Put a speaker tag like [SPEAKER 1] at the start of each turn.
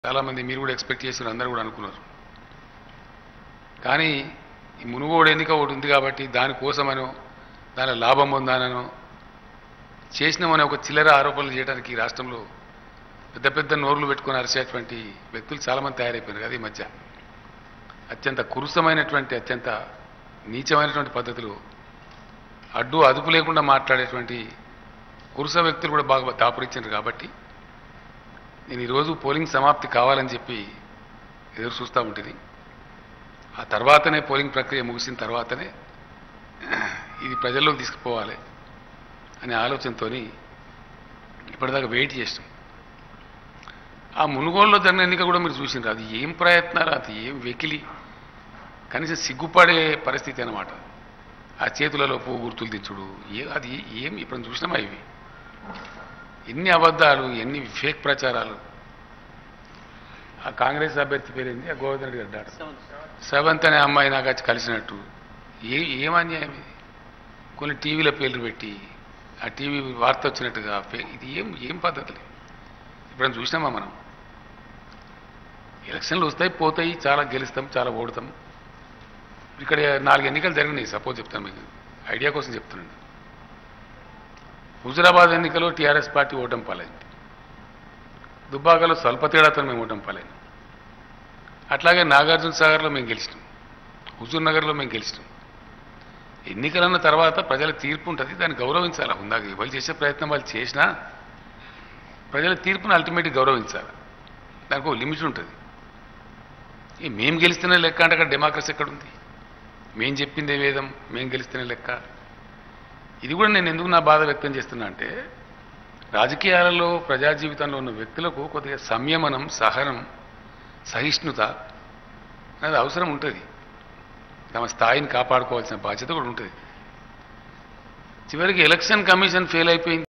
[SPEAKER 1] చాలామంది మీరు కూడా ఎక్స్పెక్ట్ చేసిన అందరూ కూడా అనుకున్నారు కానీ ఈ మునుగోడు ఎన్నిక ఒకటి ఉంది కాబట్టి దానికోసమనో దాని లాభం పొందానో చేసినామనే ఒక చిల్లర ఆరోపణలు చేయడానికి ఈ రాష్ట్రంలో పెద్ద పెద్ద నోర్లు పెట్టుకొని అరిచేటువంటి వ్యక్తులు చాలామంది తయారైపోయినారు కదా ఈ మధ్య అత్యంత కురుసమైనటువంటి అత్యంత నీచమైనటువంటి పద్ధతులు అడ్డు అదుపు లేకుండా మాట్లాడేటువంటి కురుస వ్యక్తులు కూడా బాగా దాపురించారు కాబట్టి నేను ఈరోజు పోలింగ్ సమాప్తి కావాలని చెప్పి ఎదురు చూస్తూ ఉంటుంది ఆ తర్వాతనే పోలింగ్ ప్రక్రియ ముగిసిన తర్వాతనే ఇది ప్రజల్లోకి తీసుకుపోవాలి అనే ఆలోచనతో ఇప్పటిదాకా వెయిట్ చేసినాం ఆ మునుగోలులో జరిగిన ఎన్నిక కూడా మీరు చూసినారు అది ఏం ప్రయత్నాలు అది ఏం వెకిలి కనీసం సిగ్గుపడే పరిస్థితి అన్నమాట ఆ చేతులలో పువ్వు గుర్తులు తెచ్చుడు ఏ అది ఏం ఇప్పుడు చూసినామా ఇవి ఎన్ని అబద్ధాలు ఎన్ని ఫేక్ ప్రచారాలు ఆ కాంగ్రెస్ అభ్యర్థి పేరేంది ఆ గోవర్ధన్ రెడ్డి గారు డాక్టర్ సెవెంత్ అనే అమ్మాయి నాకు వచ్చి కలిసినట్టు ఏ ఏం అన్యాయం ఇది కొన్ని టీవీల పేర్లు పెట్టి ఆ టీవీ వార్త వచ్చినట్టుగా పే- ఇది ఏం ఏం పద్ధతులు ఇప్పుడు చూసినామా మనం ఎలక్షన్లు వస్తాయి పోతాయి చాలా గెలుస్తాం చాలా ఓడుతాం ఇక్కడ నాలుగు ఎన్నికలు జరిగినాయి సపోజ్ చెప్తాను మీకు ఐడియా కోసం చెప్తున్నాను హుజురాబాద్ ఎన్నికలో టీఆర్ఎస్ పార్టీ ఓటమి పాలైంది దుబ్బాకలో స్వల్ప తేడాతో మేము ఓటమి పాలైంది అట్లాగే నాగార్జున సాగర్లో మేము గెలిచినాం హుజూర్ నగర్లో మేము గెలిచినాం ఎన్నికలన్న తర్వాత ప్రజల తీర్పు ఉంటుంది దాన్ని గౌరవించాలి ఉందాక వాళ్ళు చేసే ప్రయత్నం వాళ్ళు చేసినా ప్రజల తీర్పును అల్టిమేట్గా గౌరవించాలి దానికి ఒక లిమిట్ ఉంటుంది ఈ మేము గెలిస్తేనే లెక్క అంటే అక్కడ డెమోక్రసీ ఎక్కడుంది మేం చెప్పిందే వేదం మేం గెలిస్తేనే లెక్క ఇది కూడా నేను ఎందుకు నా బాధ వ్యక్తం చేస్తున్నా అంటే రాజకీయాలలో ప్రజా జీవితంలో ఉన్న వ్యక్తులకు కొద్దిగా సంయమనం సహనం సహిష్ణుత అనేది అవసరం ఉంటుంది తమ స్థాయిని కాపాడుకోవాల్సిన బాధ్యత కూడా ఉంటుంది చివరికి ఎలక్షన్ కమిషన్ ఫెయిల్ అయిపోయింది